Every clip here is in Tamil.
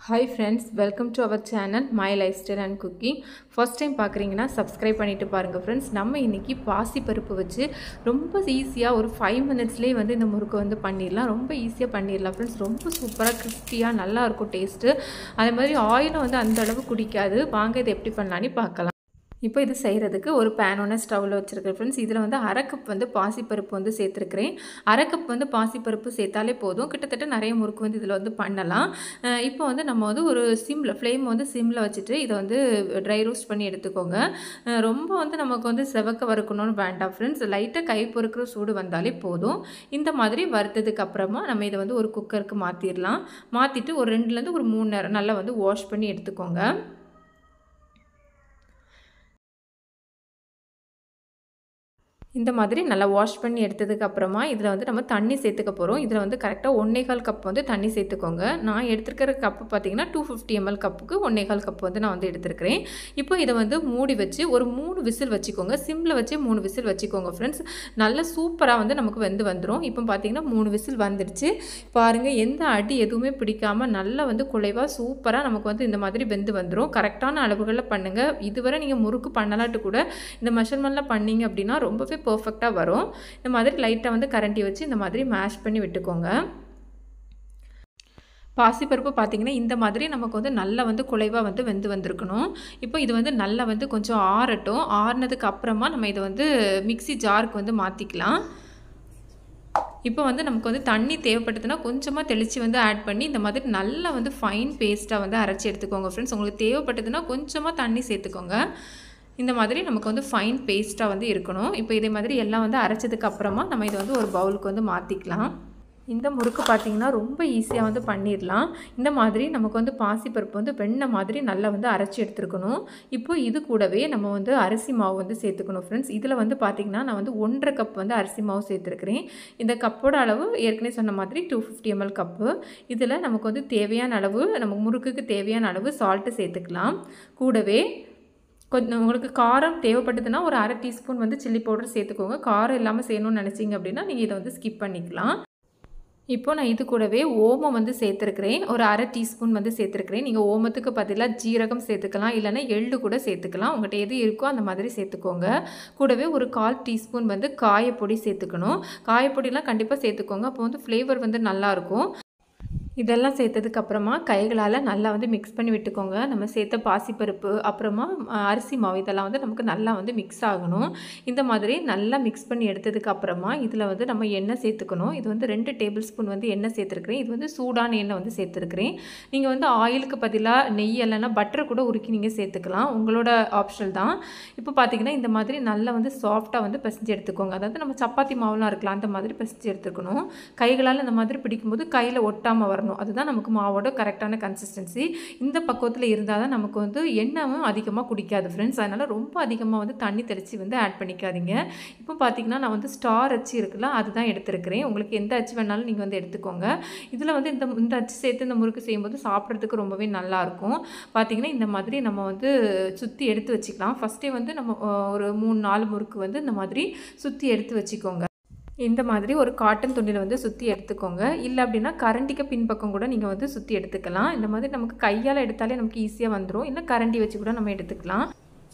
hi friends welcome to our channel my lifestyle and cooking first time பார்க்குறீங்கன்னா சப்ஸ்கிரைப் பண்ணிட்டு பாருங்கள் ஃப்ரெண்ட்ஸ் நம்ம இன்றைக்கி பாசிப்பருப்பு வச்சு ரொம்ப ஈஸியாக ஒரு ஃபைவ் மினிட்ஸ்லேயே வந்து இந்த முறுக்கு வந்து பண்ணிடலாம் ரொம்ப ஈஸியாக பண்ணிடலாம் ஃப்ரெண்ட்ஸ் ரொம்ப சூப்பராக கிறிஸ்பியாக நல்லாயிருக்கும் டேஸ்ட்டு அதே மாதிரி ஆயிலும் வந்து அந்த அளவு குடிக்காது வாங்க இதை எப்படி பண்ணலான்னு பார்க்கலாம் இப்போ இது செய்கிறதுக்கு ஒரு பேன் ஒன்று ஸ்டவ்வில் வச்சுருக்கேன் ஃப்ரெண்ட்ஸ் இதில் வந்து அரை கப் வந்து பாசிப்பருப்பு வந்து சேர்த்துருக்கிறேன் அரை கப் வந்து பாசிப்பருப்பு சேர்த்தாலே போதும் கிட்டத்தட்ட நிறைய முறுக்கு வந்து இதில் வந்து பண்ணலாம் அஹ் இப்போ வந்து நம்ம வந்து ஒரு சிம்மில் ஃப்ளேம் வந்து சிம்மில் வச்சுட்டு இதை வந்து ட்ரை ரோஸ்ட் பண்ணி எடுத்துக்கோங்க அஹ் ரொம்ப வந்து நமக்கு வந்து செவக்க வறுக்கணும்னு வேண்டாம் ஃப்ரெண்ட்ஸ் லைட்டாக கை பொறுக்கிற சூடு வந்தாலே போதும் இந்த மாதிரி வறுத்ததுக்கு அப்புறமா நம்ம இதை வந்து ஒரு குக்கருக்கு மாற்றிடலாம் மாற்றிட்டு ஒரு ரெண்டுலேருந்து ஒரு மூணு நேரம் நல்லா வந்து வாஷ் பண்ணி எடுத்துக்கோங்க இந்த மாதிரி நல்லா வாஷ் பண்ணி எடுத்ததுக்கு அப்புறமா இதில் வந்து நம்ம தண்ணி சேர்த்துக்க போகிறோம் இதில் வந்து கரெக்டாக ஒன்னேகால் கப் வந்து தண்ணி சேர்த்துக்கோங்க நான் எடுத்துருக்கிற கப்பு பார்த்தீங்கன்னா டூ ஃபிஃப்டி எம்எல் கப்புக்கு ஒன்னேகால் கப் வந்து நான் வந்து எடுத்துருக்கிறேன் இப்போ இதை வந்து மூடி வச்சு ஒரு மூணு விசில் வச்சுக்கோங்க சிம்மில் வச்சு மூணு விசில் வச்சுக்கோங்க ஃப்ரெண்ட்ஸ் நல்ல சூப்பராக வந்து நமக்கு வெந்து வந்துடும் இப்போ பார்த்தீங்கன்னா மூணு விசில் வந்துடுச்சு பாருங்கள் எந்த அடி எதுவுமே பிடிக்காமல் நல்லா வந்து குலைவாக சூப்பராக நமக்கு வந்து இந்த மாதிரி வெந்து வந்துடும் கரெக்டான அளவுகளில் பண்ணுங்கள் இதுவரை நீங்கள் முறுக்கு பண்ணலாட்டு கூட இந்த மெஷர்மெண்ட்டில் பண்ணீங்க அப்படின்னா ரொம்பவே பர்ஃபெக்டாக வரும் இந்த மாதிரி லைட்டாக வந்து கரண்டி வச்சு இந்த மாதிரி மேஷ் பண்ணி விட்டுக்கோங்க பாசிப்பருப்பு பார்த்திங்கன்னா இந்த மாதிரி நமக்கு வந்து நல்லா வந்து குலைவாக வந்து வெந்து வந்திருக்கணும் இப்போ இது வந்து நல்லா வந்து கொஞ்சம் ஆறட்டும் ஆறுனதுக்கு அப்புறமா நம்ம இதை வந்து மிக்சி ஜாருக்கு வந்து மாற்றிக்கலாம் இப்போ வந்து நமக்கு வந்து தண்ணி தேவைப்பட்டதுன்னா கொஞ்சமாக தெளித்து வந்து ஆட் பண்ணி இந்த மாதிரி நல்லா வந்து ஃபைன் பேஸ்ட்டாக வந்து அரைச்சி எடுத்துக்கோங்க ஃப்ரெண்ட்ஸ் உங்களுக்கு தேவைப்பட்டதுன்னா கொஞ்சமாக தண்ணி சேர்த்துக்கோங்க இந்த மாதிரி நமக்கு வந்து ஃபைன் பேஸ்ட்டாக வந்து இருக்கணும் இப்போ இதே மாதிரி எல்லாம் வந்து அரைச்சதுக்கு அப்புறமா நம்ம இதை வந்து ஒரு பவுலுக்கு வந்து மாற்றிக்கலாம் இந்த முறுக்கு பார்த்திங்கன்னா ரொம்ப ஈஸியாக வந்து பண்ணிடலாம் இந்த மாதிரி நமக்கு வந்து பாசிப்பருப்பு வந்து வெண்ணெய் மாதிரி நல்லா வந்து அரைச்சி எடுத்துருக்கணும் இப்போ இது கூடவே நம்ம வந்து அரிசி மாவு வந்து சேர்த்துக்கணும் ஃப்ரெண்ட்ஸ் இதில் வந்து பார்த்திங்கன்னா நான் வந்து ஒன்றரை கப் வந்து அரிசி மாவு சேர்த்துருக்கிறேன் இந்த கப்போட அளவு ஏற்கனவே சொன்ன மாதிரி டூ ஃபிஃப்டி எம்எல் கப்பு இதில் நமக்கு வந்து தேவையான அளவு நம்ம முறுக்குக்கு தேவையான அளவு சால்ட்டு சேர்த்துக்கலாம் கூடவே கொஞ்சம் உங்களுக்கு காரம் தேவைப்பட்டதுன்னா ஒரு அரை டீஸ்பூன் வந்து சில்லி பவுடர் சேர்த்துக்கோங்க காரம் இல்லாமல் செய்யணும்னு நினச்சிங்க அப்படின்னா நீங்கள் இதை வந்து ஸ்கிப் பண்ணிக்கலாம் இப்போ நான் இது கூடவே ஓமம் வந்து சேர்த்துருக்கிறேன் ஒரு அரை டீஸ்பூன் வந்து சேர்த்துருக்கிறேன் நீங்கள் ஓமத்துக்கு பதிலாக ஜீரகம் சேர்த்துக்கலாம் இல்லைன்னா எள்ளு கூட சேர்த்துக்கலாம் உங்கள்கிட்ட எது இருக்கோ அந்த மாதிரி சேர்த்துக்கோங்க கூடவே ஒரு கால் டீஸ்பூன் வந்து காயப்பொடி சேர்த்துக்கணும் காயப்பொடிலாம் கண்டிப்பாக சேர்த்துக்கோங்க அப்போ வந்து ஃப்ளேவர் வந்து நல்லாயிருக்கும் இதெல்லாம் சேர்த்ததுக்கு அப்புறமா கைகளால் நல்லா வந்து மிக்ஸ் பண்ணி விட்டுக்கோங்க நம்ம சேர்த்த பாசிப்பருப்பு அப்புறமா அரிசி மாவு இதெல்லாம் வந்து நமக்கு நல்லா வந்து மிக்ஸ் ஆகணும் இந்த மாதிரி நல்லா மிக்ஸ் பண்ணி எடுத்ததுக்கு அப்புறமா இதில் வந்து நம்ம எண்ணெய் சேர்த்துக்கணும் இது வந்து ரெண்டு டேபிள் ஸ்பூன் வந்து எண்ணெய் சேர்த்துருக்கிறேன் இது வந்து சூடான எண்ணெய் வந்து சேர்த்துருக்கிறேன் நீங்கள் வந்து ஆயிலுக்கு பதிலாக நெய் இல்லைன்னா பட்டர் கூட உருக்கி நீங்கள் சேர்த்துக்கலாம் உங்களோட ஆப்ஷனல் தான் இப்போ பார்த்தீங்கன்னா இந்த மாதிரி நல்லா வந்து சாஃப்டாக வந்து பிசைஞ்சு எடுத்துக்கோங்க அதாவது நம்ம சப்பாத்தி மாவுலாம் இருக்கலாம் அந்த மாதிரி பிசைஞ்சு எடுத்துக்கணும் கைகளால் இந்த மாதிரி பிடிக்கும்போது கையில் ஒட்டாமல் வரணும் வரணும் அதுதான் நமக்கு மாவோட கரெக்டான கன்சிஸ்டன்சி இந்த பக்குவத்தில் இருந்தால் தான் நமக்கு வந்து எண்ணெயும் அதிகமாக குடிக்காது ஃப்ரெண்ட்ஸ் அதனால் ரொம்ப அதிகமாக வந்து தண்ணி தெளித்து வந்து ஆட் பண்ணிக்காதீங்க இப்போ பார்த்தீங்கன்னா நான் வந்து ஸ்டார் அச்சு இருக்குல்ல அதுதான் எடுத்துருக்கிறேன் உங்களுக்கு எந்த அச்சு வேணாலும் நீங்கள் வந்து எடுத்துக்கோங்க இதில் வந்து இந்த இந்த அச்சு சேர்த்து இந்த முறுக்கு செய்யும்போது சாப்பிட்றதுக்கு ரொம்பவே நல்லாயிருக்கும் பார்த்தீங்கன்னா இந்த மாதிரி நம்ம வந்து சுற்றி எடுத்து வச்சுக்கலாம் ஃபஸ்ட்டே வந்து நம்ம ஒரு மூணு நாலு முறுக்கு வந்து இந்த மாதிரி சுற்றி எடுத்து வச்சுக்கோங்க இந்த மாதிரி ஒரு காட்டன் துணியில் வந்து சுற்றி எடுத்துக்கோங்க இல்லை அப்படின்னா கரண்டிக்கு பின்பக்கம் கூட நீங்கள் வந்து சுற்றி எடுத்துக்கலாம் இந்த மாதிரி நமக்கு கையால் எடுத்தாலே நமக்கு ஈஸியாக வந்துடும் இல்லை கரண்டி வச்சு கூட நம்ம எடுத்துக்கலாம்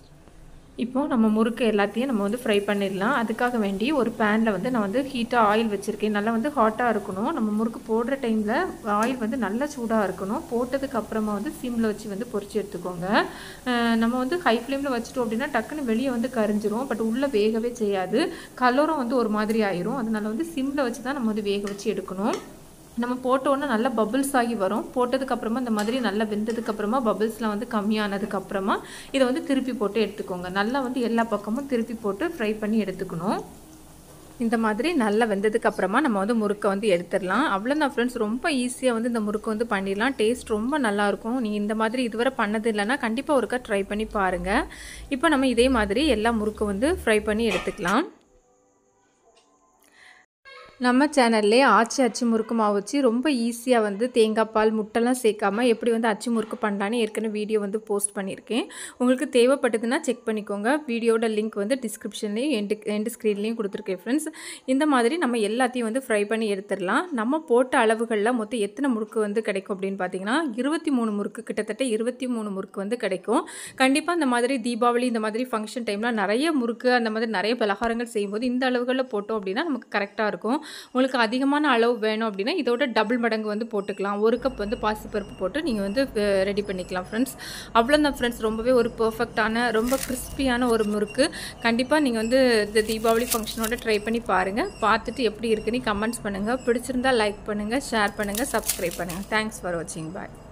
இப்போது நம்ம முறுக்கு எல்லாத்தையும் நம்ம வந்து ஃப்ரை பண்ணிடலாம் அதுக்காக வேண்டி ஒரு பேனில் வந்து நான் வந்து ஹீட்டாக ஆயில் வச்சுருக்கேன் நல்லா வந்து ஹாட்டாக இருக்கணும் நம்ம முறுக்கு போடுற டைமில் ஆயில் வந்து நல்லா சூடாக இருக்கணும் போட்டதுக்கு அப்புறமா வந்து சிம்மில் வச்சு வந்து பொரிச்சு எடுத்துக்கோங்க நம்ம வந்து ஹை ஃப்ளேமில் வச்சுட்டோம் அப்படின்னா டக்குன்னு வெளியே வந்து கரிஞ்சிரும் பட் உள்ளே வேகவே செய்யாது கலரும் வந்து ஒரு மாதிரி ஆயிரும் அதனால் வந்து சிம்மில் வச்சு தான் நம்ம வந்து வேக வச்சு எடுக்கணும் நம்ம போட்டோன்னே நல்லா பபிள்ஸ் ஆகி வரும் போட்டதுக்கப்புறமா இந்த மாதிரி நல்லா வெந்ததுக்கப்புறமா பபிள்ஸ்லாம் வந்து கம்மியானதுக்கப்புறமா இதை வந்து திருப்பி போட்டு எடுத்துக்கோங்க நல்லா வந்து எல்லா பக்கமும் திருப்பி போட்டு ஃப்ரை பண்ணி எடுத்துக்கணும் இந்த மாதிரி நல்லா வெந்ததுக்கு அப்புறமா நம்ம வந்து முறுக்கை வந்து எடுத்துடலாம் அவ்வளோதான் ஃப்ரெண்ட்ஸ் ரொம்ப ஈஸியாக வந்து இந்த முறுக்கு வந்து பண்ணிடலாம் டேஸ்ட் ரொம்ப நல்லாயிருக்கும் நீங்கள் இந்த மாதிரி இதுவரை பண்ணது இல்லைன்னா கண்டிப்பாக ஒருக்கா ட்ரை பண்ணி பாருங்கள் இப்போ நம்ம இதே மாதிரி எல்லா முறுக்கும் வந்து ஃப்ரை பண்ணி எடுத்துக்கலாம் நம்ம சேனல்லே ஆச்சி அச்சு முறுக்கு மாவு வச்சு ரொம்ப ஈஸியாக வந்து தேங்காய் பால் முட்டைலாம் சேர்க்காம எப்படி வந்து அச்சு முறுக்கு பண்ணலான்னு ஏற்கனவே வீடியோ வந்து போஸ்ட் பண்ணியிருக்கேன் உங்களுக்கு தேவைப்பட்டதுன்னா செக் பண்ணிக்கோங்க வீடியோட லிங்க் வந்து டிஸ்கிரிப்ஷன்லேயும் எண்டு எண்டு ஸ்க்ரீன்லேயும் கொடுத்துருக்கேன் ஃப்ரெண்ட்ஸ் இந்த மாதிரி நம்ம எல்லாத்தையும் வந்து ஃப்ரை பண்ணி எடுத்துடலாம் நம்ம போட்ட அளவுகளில் மொத்தம் எத்தனை முறுக்கு வந்து கிடைக்கும் அப்படின்னு பார்த்தீங்கன்னா இருபத்தி மூணு முறுக்கு கிட்டத்தட்ட இருபத்தி மூணு முறுக்கு வந்து கிடைக்கும் கண்டிப்பாக இந்த மாதிரி தீபாவளி இந்த மாதிரி ஃபங்க்ஷன் டைமில் நிறைய முறுக்கு அந்த மாதிரி நிறைய பலகாரங்கள் செய்யும்போது இந்த அளவுகளில் போட்டோம் அப்படின்னா நமக்கு கரெக்டாக இருக்கும் உங்களுக்கு அதிகமான அளவு வேணும் அப்படின்னா இதோட டபுள் மடங்கு வந்து போட்டுக்கலாம் ஒரு கப் வந்து பாசிப்பருப்பு போட்டு நீங்கள் வந்து ரெடி பண்ணிக்கலாம் ஃப்ரெண்ட்ஸ் அவ்வளோதான் ஃப்ரெண்ட்ஸ் ரொம்பவே ஒரு பர்ஃபெக்டான ரொம்ப கிறிஸ்பியான ஒரு முறுக்கு கண்டிப்பாக நீங்கள் வந்து இந்த தீபாவளி ஃபங்க்ஷனோட ட்ரை பண்ணி பாருங்கள் பார்த்துட்டு எப்படி இருக்குன்னு கமெண்ட்ஸ் பண்ணுங்கள் பிடிச்சிருந்தா லைக் பண்ணுங்கள் ஷேர் பண்ணுங்கள் சப்ஸ்கிரைப் பண்ணுங்கள் தேங்க்ஸ் ஃபார் வாட்சிங் பாய்